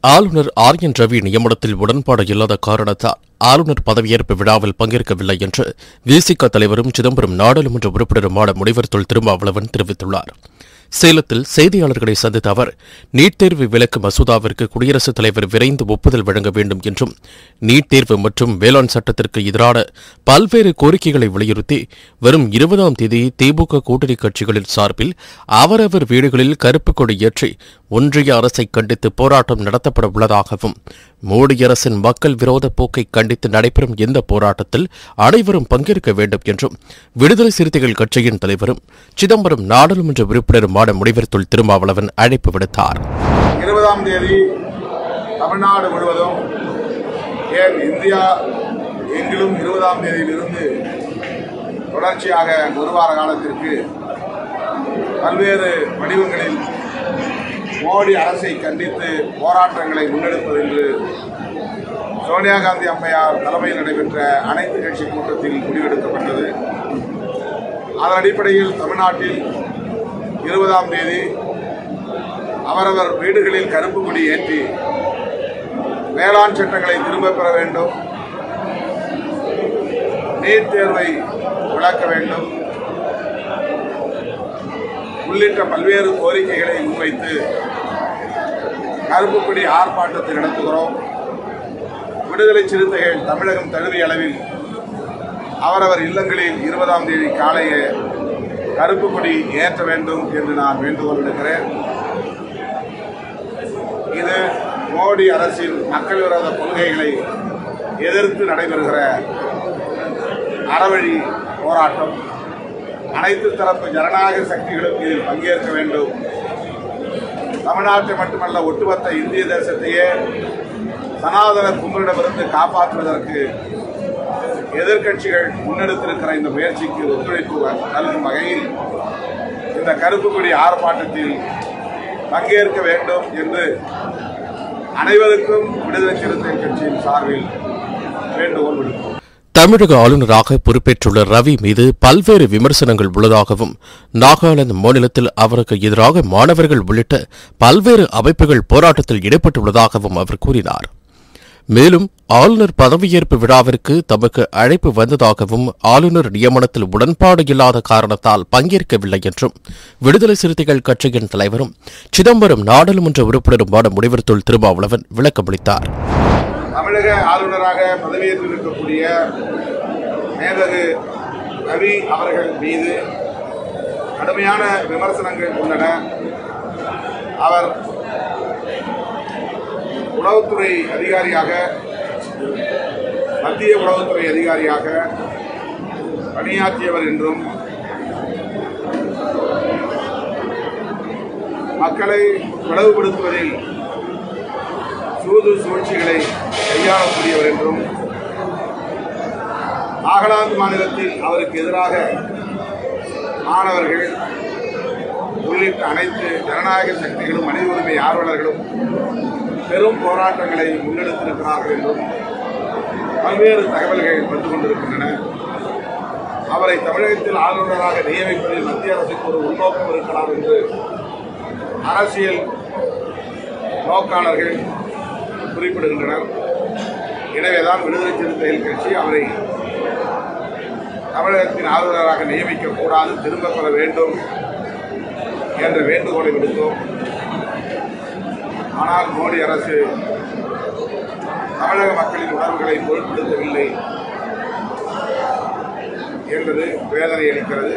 ஆளுநர் R N Ravi நியமனத்தில் உடன்பாடு இல்லாத காரணத்தால் ஆளுநர் பதவியேற்பு விழாவில் பங்கேற்கவில்லை என்று விசிக தலைவரும் சிதம்பரம் நாடாளுமன்ற உறுப்பினருமான முனைவர் தொல் திருமாவளவன் தெரிவித்துள்ளார் சேலத்தில் செய்தியாளர்களை சந்தித்த அவர் நீட் தேர்வு விலக்கு மசோதாவிற்கு குடியரசுத் தலைவர் விரைந்து ஒப்புதல் வழங்க வேண்டும் என்றும் நீட் தேர்வு மற்றும் வேளாண் சட்டத்திற்கு எதிரான பல்வேறு கோரிக்கைகளை வலியுறுத்தி வரும் இருபதாம் தேதி திமுக கூட்டணி கட்சிகளின் சார்பில் அவரவர் வீடுகளில் கருப்பு கொடி ஏற்றி ஒன்றிய அரசை கண்டித்து போராட்டம் நடத்தப்பட உள்ளதாகவும் மோடி அரசின் மக்கள் விரோத போக்கை கண்டித்து நடைபெறும் இந்த போராட்டத்தில் அனைவரும் பங்கேற்க வேண்டும் என்றும் விடுதலை சிறுத்தைகள் கட்சியின் தலைவரும் சிதம்பரம் நாடாளுமன்ற உறுப்பினருமான முனைவர் தொல் திருமாவளவன் அழைப்பு விடுத்தார் இருபதாம் தேதி தமிழ்நாடு முழுவதும் ஏன் இந்தியா எங்கிலும் இருபதாம் தேதியிலிருந்து தொடர்ச்சியாக ஒரு வார காலத்திற்கு பல்வேறு வடிவங்களில் மோடி அரசை கண்டித்து போராட்டங்களை முன்னெடுப்பது என்று சோனியா காந்தி அம்மையார் தலைமையில் நடைபெற்ற அனைத்து கட்சி கூட்டத்தில் முடிவெடுக்கப்பட்டது அதன் அடிப்படையில் தமிழ்நாட்டில் இருபதாம் தேதி அவரவர் வீடுகளில் கருப்பு கொடி ஏற்றி வேளாண் சட்டங்களை திரும்பப் பெற வேண்டும் நீட் தேர்வை விளக்க வேண்டும் உள்ளிட்ட பல்வேறு கோரிக்கைகளை முன்வைத்து கருப்பு கொடி ஆர்ப்பாட்டத்தை நடத்துகிறோம் விடுதலை சிறுத்தைகள் தமிழகம் தழுவிய அளவில் அவரவர் இல்லங்களில் இருபதாம் தேதி காலையே கருப்பு கொடி ஏற்ற வேண்டும் என்று நான் வேண்டுகோள் விடுக்கிறேன் இது மோடி அரசின் மக்கள் விரோத கொள்கைகளை எதிர்த்து நடைபெறுகிற அறவழி போராட்டம் அனைத்து தரப்பு ஜனநாயக சக்திகளும் இதில் பங்கேற்க வேண்டும் தமிழ்நாட்டை மட்டுமல்ல ஒட்டுமொத்த இந்திய தேசத்தையே சனாதன கும்பலிடமிருந்து காப்பாற்றுவதற்கு எதிர்க்கட்சிகள் முன்னெடுத்திருக்கிற இந்த முயற்சிக்கு ஒத்துழைப்பு நல்கும் வகையில் இந்த கருப்பு கொடி ஆர்ப்பாட்டத்தில் பங்கேற்க வேண்டும் என்று அனைவருக்கும் விடுதலை சிறுத்தை கட்சியின் சார்பில் வேண்டுகோள் விடுக்கிறோம் தமிழக ஆளுநராக பொறுப்பேற்றுள்ள ரவி மீது பல்வேறு விமர்சனங்கள் உள்ளதாகவும் நாகாலாந்து மாநிலத்தில் அவருக்கு எதிராக மாணவர்கள் உள்ளிட்ட பல்வேறு அமைப்புகள் போராட்டத்தில் ஈடுபட்டுள்ளதாகவும் அவர் கூறினார் மேலும் ஆளுநர் பதவியேற்பு விழாவிற்கு தமக்கு அழைப்பு வந்ததாகவும் ஆளுநர் நியமனத்தில் உடன்பாடு இல்லாத காரணத்தால் பங்கேற்கவில்லை என்றும் விடுதலை சிறுத்தைகள் கட்சியின் தலைவரும் சிதம்பரம் நாடாளுமன்ற உறுப்பினருமான முனைவர் தொல் திருமாவளவன் விளக்கமளித்தார் தமிழக ஆளுநராக பதவியேற்றிருக்கக்கூடிய மேதகு ரவி அவர்கள் மீது கடுமையான விமர்சனங்கள் உள்ளன அவர் உளவுத்துறை அதிகாரியாக மத்திய உளவுத்துறை அதிகாரியாக பணியாற்றியவர் என்றும் மக்களை பிளவுபடுத்துவதில் சூது சூழ்ச்சிகளை கையாளக்கூடியவர் என்றும் நாகாலாந்து மாநிலத்தில் அவருக்கு எதிராக மாணவர்கள் உள்ளிட்ட அனைத்து ஜனநாயக சக்திகளும் மனித உரிமை ஆர்வலர்களும் பெரும் போராட்டங்களை முன்னெடுத்திருக்கிறார்கள் என்றும் பல்வேறு தகவல்கள் வந்து கொண்டிருக்கின்றன அவரை தமிழகத்தில் ஆளுநராக நியமிப்பதில் மத்திய அரசுக்கு ஒரு உள்நோக்கம் இருக்கலாம் என்று அரசியல் நோக்காளர்கள் குறிப்பிடுகின்றனர் எனவேதான் விடுதலை சிறுத்தைகள் கட்சி அவரை தமிழகத்தின் ஆளுநராக நியமிக்க கூடாது திரும்ப பெற வேண்டும் என்ற வேண்டுகோளை விடுத்தோம் ஆனால் மோடி அரசு தமிழக மக்களின் உணர்வுகளை பொருட்படுத்தவில்லை என்பது வேதனை அளிக்கிறது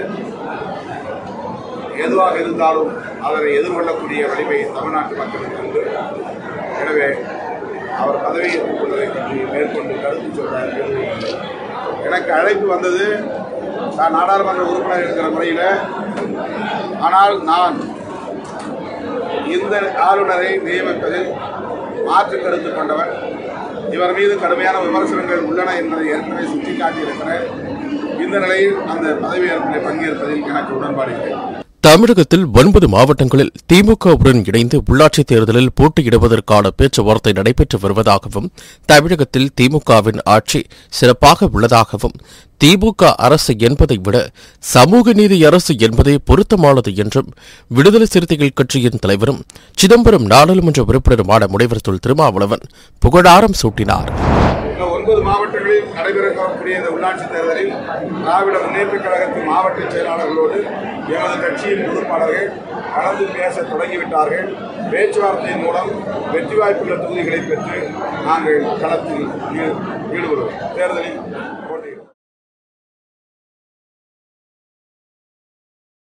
எதுவாக இருந்தாலும் அதனை எதிர்கொள்ளக்கூடிய வலிமை தமிழ்நாட்டு மக்களுக்கு உண்டு எனவே அவர் பதவியேற்றுக் கொள்வதை பற்றி மேற்கொண்டு கருத்து சொல்றார் எனக்கு அழைப்பு வந்தது நான் நாடாளுமன்ற உறுப்பினர் இருக்கிற முறையில் ஆனால் நான் இந்த ஆளுநரை நியமிப்பதில் மாற்று கருத்து கொண்டவர் இவர் மீது கடுமையான விமர்சனங்கள் உள்ளன என்பதை ஏற்கனவே சுட்டிக்காட்டியிருக்கிறேன் இந்த நிலையில் அந்த பதவியேற்பில் பங்கேற்பதில் எனக்கு உடன்பாடு இல்லை தமிழகத்தில் ஒன்பது மாவட்டங்களில் திமுகவுடன் இணைந்து உள்ளாட்சித் தேர்தலில் போட்டியிடுவதற்கான பேச்சுவார்த்தை நடைபெற்று வருவதாகவும் தமிழகத்தில் திமுகவின் ஆட்சி சிறப்பாக உள்ளதாகவும் திமுக அரசு என்பதை விட சமூக நீதி அரசு என்பதே பொருத்தமானது என்றும் விடுதலை சிறுத்தைகள் கட்சியின் தலைவரும் சிதம்பரம் நாடாளுமன்ற உறுப்பினருமான முனைவர் தொல் திருமாவளவன் புகழாரம் சூட்டினார் இந்த ஒன்பது மாவட்டங்களில் நடைபெறக்கூடிய இந்த உள்ளாட்சித் தேர்தலில் திராவிட முன்னேற்றக் கழகத்தின் மாவட்ட செயலாளர்களோடு எமது கட்சியின் பொறுப்பாளர்கள் கலந்து பேச தொடங்கிவிட்டார்கள் பேச்சுவார்த்தையின் மூலம் வெற்றி வாய்ப்புள்ள தொகுதிகளை பெற்று நாங்கள் களத்தில் ஈ- ஈடுபடுவோம் தேர்தலில் போட்டியிடுவோம்